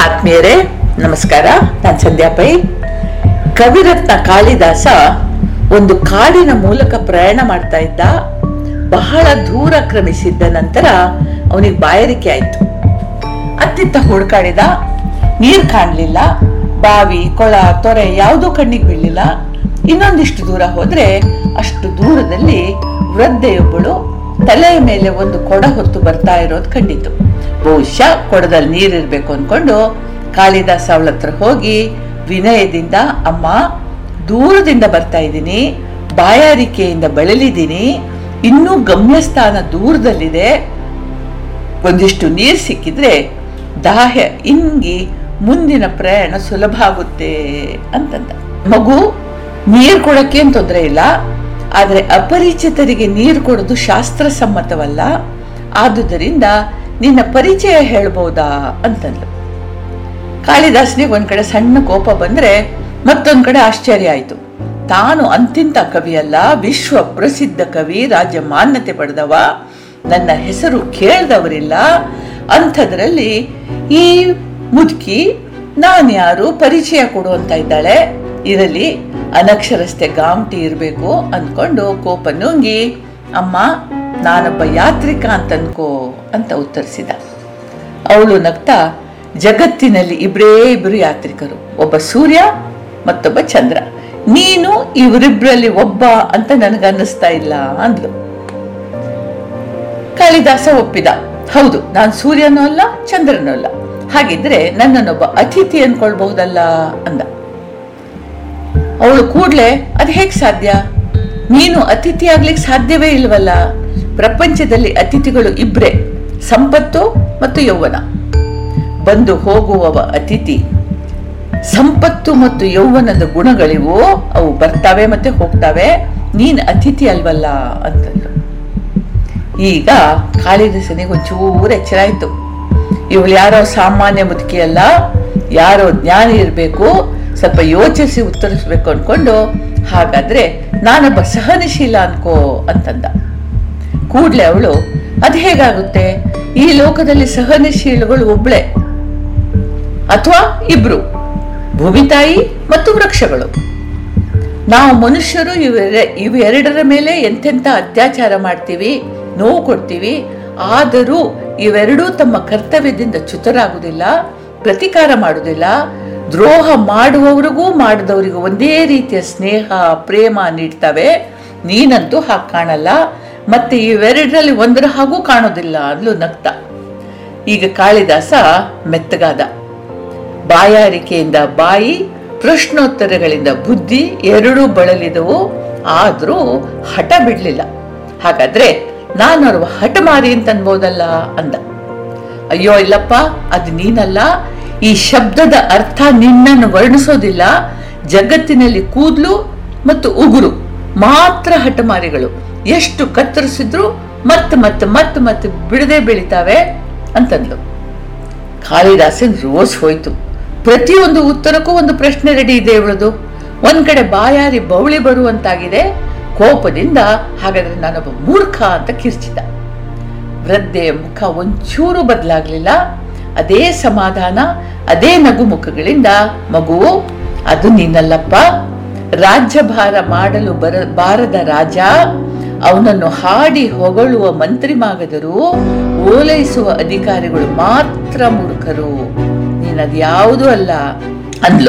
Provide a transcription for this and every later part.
ಆತ್ಮೀಯರೇ ನಮಸ್ಕಾರ ನಾನು ಸಂಧ್ಯಾ ಪೈ ಕವಿರತ್ನ ಕಾಳಿದಾಸ ಒಂದು ಕಾಡಿನ ಮೂಲಕ ಪ್ರಯಾಣ ಮಾಡ್ತಾ ಇದ್ದ ಬಹಳ ದೂರ ಕ್ರಮಿಸಿದ್ದ ನಂತರ ಅವನಿಗೆ ಬಾಯಾರಿಕೆ ಆಯ್ತು ಅತ್ತಿತ್ತ ಹುಡುಕಾಡಿದ ನೀರ್ ಕಾಣ್ಲಿಲ್ಲ ಬಾವಿ ಕೊಳ ತೊರೆ ಯಾವುದೂ ಕಣ್ಣಿಗೆ ಬೀಳಲಿಲ್ಲ ಇನ್ನೊಂದಿಷ್ಟು ದೂರ ಹೋದ್ರೆ ಅಷ್ಟು ದೂರದಲ್ಲಿ ವೃದ್ಧೆಯೊಬ್ಬಳು ತಲೆಯ ಮೇಲೆ ಒಂದು ಕೊಡ ಹೊತ್ತು ಬರ್ತಾ ಇರೋದು ಕಂಡಿತು ಬಹುಶಃ ಕೊಡದಲ್ಲಿ ನೀರಿರ್ಬೇಕು ಅನ್ಕೊಂಡು ಕಾಳಿದಾಸ ಅವಳ ಹತ್ರ ಹೋಗಿ ವಿನಯದಿಂದ ಅಮ್ಮ ದೂರದಿಂದ ಬರ್ತಾ ಇದ್ದೀನಿ ಬಾಯಾರಿಕೆಯಿಂದ ಬಳಲಿದ್ದೀನಿ ಇನ್ನೂ ಗಮ್ಯಸ್ಥಾನ ದೂರದಲ್ಲಿದೆ ಒಂದಿಷ್ಟು ನೀರು ಸಿಕ್ಕಿದ್ರೆ ದಾಹ ಇಂಗಿ ಮುಂದಿನ ಪ್ರಯಾಣ ಸುಲಭ ಆಗುತ್ತೆ ಅಂತಂದ ಮಗು ನೀರು ಕೊಡಕ್ಕೆ ಏನ್ ತೊಂದರೆ ಇಲ್ಲ ಆದರೆ ಅಪರಿಚಿತರಿಗೆ ನೀರು ಕೊಡೋದು ಶಾಸ್ತ್ರ ಸಮ್ಮತವಲ್ಲ ಆದುದರಿಂದ ನಿನ್ನ ಪರಿಚಯ ಹೇಳ್ಬೋದಾ ಅಂತಂದ್ಲು ಕಾಳಿದಾಸನಿಗೆ ಒಂದ್ ಕಡೆ ಸಣ್ಣ ಕೋಪ ಬಂದ್ರೆ ಮತ್ತೊಂದ್ ಕಡೆ ಆಶ್ಚರ್ಯ ಆಯ್ತು ತಾನು ಅಂತಿಂತ ಕವಿಯಲ್ಲ ವಿಶ್ವ ಪ್ರಸಿದ್ಧ ಕವಿ ರಾಜ್ಯ ಮಾನ್ಯತೆ ಪಡೆದವ ನನ್ನ ಹೆಸರು ಕೇಳ್ದವರಿಲ್ಲ ಅಂಥದ್ರಲ್ಲಿ ಈ ಮುದುಕಿ ನಾನ್ಯಾರು ಪರಿಚಯ ಕೊಡು ಅಂತ ಇದ್ದಾಳೆ ಇರಲಿ ಅನಕ್ಷರಸ್ತೆ ಗಾಂಟಿ ಇರಬೇಕು ಅಂದ್ಕೊಂಡು ಕೋಪ ನುಂಗಿ ಅಮ್ಮ ನಾನೊಬ್ಬ ಯಾತ್ರಿಕ ಅಂತ ಅನ್ಕೋ ಅಂತ ಉತ್ತರಿಸಿದ ಅವಳು ನಗ್ತಾ ಜಗತ್ತಿನಲ್ಲಿ ಇಬ್ಬರೇ ಇಬ್ಬರು ಯಾತ್ರಿಕರು ಒಬ್ಬ ಸೂರ್ಯ ಮತ್ತೊಬ್ಬ ಚಂದ್ರ ನೀನು ಇವರಿಬ್ಬರಲ್ಲಿ ಒಬ್ಬ ಅಂತ ನನಗನ್ನಿಸ್ತಾ ಇಲ್ಲ ಅಂದ್ಲು ಕಾಳಿದಾಸ ಒಪ್ಪಿದ ಹೌದು ನಾನು ಸೂರ್ಯನೂ ಅಲ್ಲ ಚಂದ್ರನೂ ಅಲ್ಲ ಹಾಗಿದ್ರೆ ನನ್ನನ್ನೊಬ್ಬ ಅತಿಥಿ ಅನ್ಕೊಳ್ಬಹುದಲ್ಲ ಅಂದ ಅವಳು ಕೂಡ್ಲೆ ಅದು ಹೇಗ್ ಸಾಧ್ಯ ನೀನು ಅತಿಥಿ ಆಗ್ಲಿಕ್ಕೆ ಸಾಧ್ಯವೇ ಇಲ್ವಲ್ಲ ಪ್ರಪಂಚದಲ್ಲಿ ಅತಿಥಿಗಳು ಇಬ್ರೆ ಸಂಪತ್ತು ಮತ್ತು ಯೌವನ ಬಂದು ಹೋಗುವವ ಅತಿಥಿ ಸಂಪತ್ತು ಮತ್ತು ಯೌವನದ ಗುಣಗಳಿವು ಅವು ಬರ್ತಾವೆ ಮತ್ತೆ ಹೋಗ್ತಾವೆ ನೀನ್ ಅತಿಥಿ ಅಲ್ವಲ್ಲ ಅಂತಂದ್ರು ಈಗ ಕಾಳಿದಾಸನಿಗೆ ಒಂಚೂರು ಎಚ್ಚರ ಆಯ್ತು ಇವಳು ಯಾರೋ ಸಾಮಾನ್ಯ ಮುದುಕಿ ಅಲ್ಲ ಯಾರೋ ಜ್ಞಾನಿ ಇರಬೇಕು ಸ್ವಲ್ಪ ಯೋಚಿಸಿ ಉತ್ತರಿಸ್ಬೇಕು ಅನ್ಕೊಂಡು ಹಾಗಾದ್ರೆ ನಾನೊಬ್ಬ ಸಹನಶೀಲ ಅನ್ಕೋ ಅಂತಂದ ಕೂಡ್ಲೆ ಅವಳು ಅದು ಹೇಗಾಗುತ್ತೆ ಈ ಲೋಕದಲ್ಲಿ ಸಹನಶೀಲಗಳು ಒಬ್ಳೆ ಅಥವಾ ಇಬ್ರು ಭೂಮಿ ತಾಯಿ ಮತ್ತು ವೃಕ್ಷಗಳು ನಾವು ಮನುಷ್ಯರು ಇವೆರ ಇವೆರಡರ ಮೇಲೆ ಎಂತೆಂಥ ಅತ್ಯಾಚಾರ ಮಾಡ್ತೀವಿ ನೋವು ಕೊಡ್ತೀವಿ ಆದರೂ ಇವೆರಡೂ ತಮ್ಮ ಕರ್ತವ್ಯದಿಂದ ಚ್ಯುತರಾಗುವುದಿಲ್ಲ ಪ್ರತಿಕಾರ ಮಾಡುವುದಿಲ್ಲ ದ್ರೋಹ ಮಾಡುವವರಿಗೂ ಮಾಡಿದವರಿಗೂ ಒಂದೇ ರೀತಿಯ ಸ್ನೇಹ ಪ್ರೇಮ ನೀಡ್ತವೆ ನೀನಂತೂ ಹಾಗೆ ಕಾಣಲ್ಲ ಮತ್ತೆ ಇವೆರಡರಲ್ಲಿ ಒಂದರ ಹಾಗೂ ಕಾಣೋದಿಲ್ಲ ಅಂದ್ಲು ನಗ್ತ ಈಗ ಕಾಳಿದಾಸ ಮೆತ್ತಗಾದ ಬಾಯಾರಿಕೆಯಿಂದ ಬಾಯಿ ಪ್ರಶ್ನೋತ್ತರಗಳಿಂದ ಬುದ್ಧಿ ಎರಡೂ ಬಳಲಿದವು ಆದರೂ ಹಠ ಬಿಡ್ಲಿಲ್ಲ ಹಾಗಾದ್ರೆ ನಾನು ಅವ್ರ ಹಠಮಾರಿ ಅಂತ ಅನ್ಬೋದಲ್ಲ ಅಂದ ಅಯ್ಯೋ ಇಲ್ಲಪ್ಪ ಅದು ನೀನಲ್ಲ ಈ ಶಬ್ದದ ಅರ್ಥ ನಿನ್ನನ್ನು ವರ್ಣಿಸೋದಿಲ್ಲ ಜಗತ್ತಿನಲ್ಲಿ ಕೂದಲು ಮತ್ತು ಉಗುರು ಮಾತ್ರ ಹಠಮಾರಿಗಳು ಎಷ್ಟು ಕತ್ತರಿಸಿದ್ರು ಮತ್ತೆ ಮತ್ತೆ ಮತ್ತೆ ಮತ್ತೆ ಬಿಡದೆ ಬೆಳಿತಾವೆ ಅಂತಂದ್ಲು ಕಾಳಿದಾಸನ್ ರೋಸ್ ಹೋಯ್ತು ಪ್ರತಿಯೊಂದು ಉತ್ತರಕ್ಕೂ ಒಂದು ಪ್ರಶ್ನೆ ರೆಡಿ ಇದೆ ಇವಳದು ಒಂದ್ ಕಡೆ ಬಾಯಾರಿ ಬೌಳಿ ಬರುವಂತಾಗಿದೆ ಕೋಪದಿಂದ ಹಾಗಾದ್ರೆ ನಾನೊಬ್ಬ ಮೂರ್ಖ ಅಂತ ಕಿರ್ಚಿದ ವೃದ್ಧೆಯ ಮುಖ ಒಂಚೂರು ಬದಲಾಗ್ಲಿಲ್ಲ ಅದೇ ಸಮಾಧಾನ ಅದೇ ನಗುಮುಖಗಳಿಂದ ಮಗು ಅದು ನೀನಲ್ಲಪ್ಪ ರಾಜ್ಯಭಾರ ಮಾಡಲು ಬರ ಬಾರದ ರಾಜ ಅವನನ್ನು ಹಾಡಿ ಹೊಗಳುವ ಮಂತ್ರಿ ಮಾಗದರು ಓಲೈಸುವ ಅಧಿಕಾರಿಗಳು ಮಾತ್ರ ಮೂರ್ಖರು ನೀನದ್ಯಾವುದೂ ಅಲ್ಲ ಅಂದ್ಲು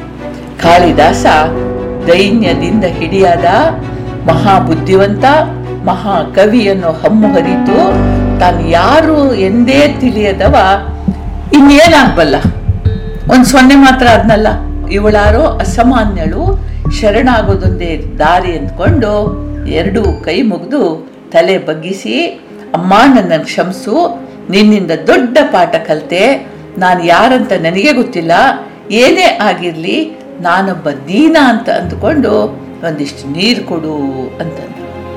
ಕಾಳಿದಾಸ ದೈನ್ಯದಿಂದ ಹಿಡಿಯಾದ ಮಹಾಬುದ್ಧಿವಂತ ಮಹಾಕವಿಯನ್ನು ಹಮ್ಮು ಹರಿತು ತಾನು ಯಾರು ಎಂದೇ ತಿಳಿಯದವ ಇನ್ನೇನಾಗ್ಬಲ್ಲ ಒಂದ್ ಸೊನ್ನೆ ಮಾತ್ರ ಆದ್ನಲ್ಲ ಇವಳಾರೋ ಅಸಾಮಾನ್ಯಳು ಶರಣಾಗೋದೊಂದೇ ದಾರಿ ಅಂದ್ಕೊಂಡು ಎರಡೂ ಕೈ ಮುಗಿದು ತಲೆ ಬಗ್ಗಿಸಿ ಅಮ್ಮ ನನ್ನನ್ನು ಕ್ಷಮಿಸು ನಿನ್ನಿಂದ ದೊಡ್ಡ ಪಾಠ ಕಲಿತೆ ನಾನು ಯಾರಂತ ನನಗೆ ಗೊತ್ತಿಲ್ಲ ಏನೇ ಆಗಿರಲಿ ನಾನೊಬ್ಬ ದೀನ ಅಂತ ಅಂದುಕೊಂಡು ಒಂದಿಷ್ಟು ನೀರು ಕೊಡು ಅಂತಂದ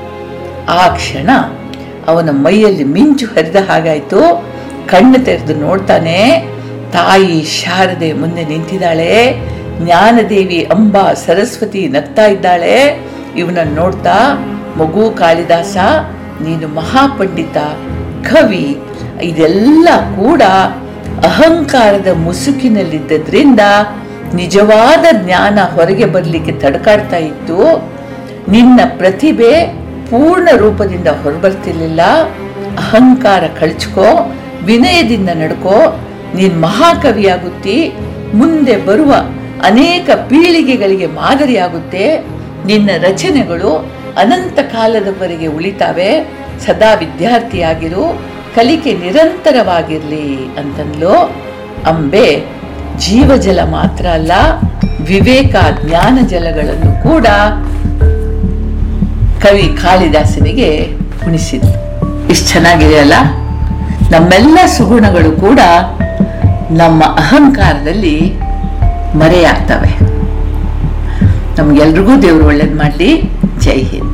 ಆ ಕ್ಷಣ ಅವನ ಮೈಯಲ್ಲಿ ಮಿಂಚು ಹರಿದ ಹಾಗಾಯ್ತು ಕಣ್ಣು ತೆರೆದು ನೋಡ್ತಾನೆ ತಾಯಿ ಶಾರದೆ ಮುಂದೆ ನಿಂತಿದ್ದಾಳೆ ಜ್ಞಾನದೇವಿ ಅಂಬಾ ಸರಸ್ವತಿ ನಗ್ತಾ ಇದ್ದಾಳೆ ಇವನನ್ನು ನೋಡ್ತಾ ಮಗು ಕಾಳಿದಾಸ ನೀನು ಮಹಾಪಂಡಿತ ಕವಿ ಇದೆಲ್ಲ ಕೂಡ ಅಹಂಕಾರದ ಮುಸುಕಿನಲ್ಲಿದ್ದದ್ರಿಂದ ನಿಜವಾದ ಜ್ಞಾನ ಹೊರಗೆ ಬರಲಿಕ್ಕೆ ತಡಕಾಡ್ತಾ ಇತ್ತು ನಿನ್ನ ಪ್ರತಿಭೆ ಪೂರ್ಣ ರೂಪದಿಂದ ಹೊರಬರ್ತಿರ್ಲಿಲ್ಲ ಅಹಂಕಾರ ಕಳ್ಚ್ಕೋ ವಿನಯದಿಂದ ನಡ್ಕೋ ನೀನ್ ಮಹಾಕವಿಯಾಗುತ್ತಿ ಮುಂದೆ ಬರುವ ಅನೇಕ ಪೀಳಿಗೆಗಳಿಗೆ ಮಾದರಿಯಾಗುತ್ತೆ ನಿನ್ನ ರಚನೆಗಳು ಅನಂತ ಕಾಲದವರೆಗೆ ಉಳಿತಾವೆ ಸದಾ ವಿದ್ಯಾರ್ಥಿಯಾಗಿರು ಕಲಿಕೆ ನಿರಂತರವಾಗಿರ್ಲಿ ಅಂತಂದ್ಲು ಅಂಬೆ ಜೀವಜಲ ಮಾತ್ರ ಅಲ್ಲ ವಿವೇಕ ಜ್ಞಾನ ಜಲಗಳನ್ನು ಕೂಡ ಕವಿ ಕಾಳಿದಾಸನಿಗೆ ಉಣಿಸಿದ್ರು ಇಷ್ಟು ಚೆನ್ನಾಗಿದೆ ಅಲ್ಲ ನಮ್ಮೆಲ್ಲ ಸುಗುಣಗಳು ಕೂಡ ನಮ್ಮ ಅಹಂಕಾರದಲ್ಲಿ ಮರೆಯಾಗ್ತವೆ ನಮ್ಗೆಲ್ರಿಗೂ ದೇವರು ಒಳ್ಳೇದು ಮಾಡಲಿ ಜೈ ಹಿಂದ್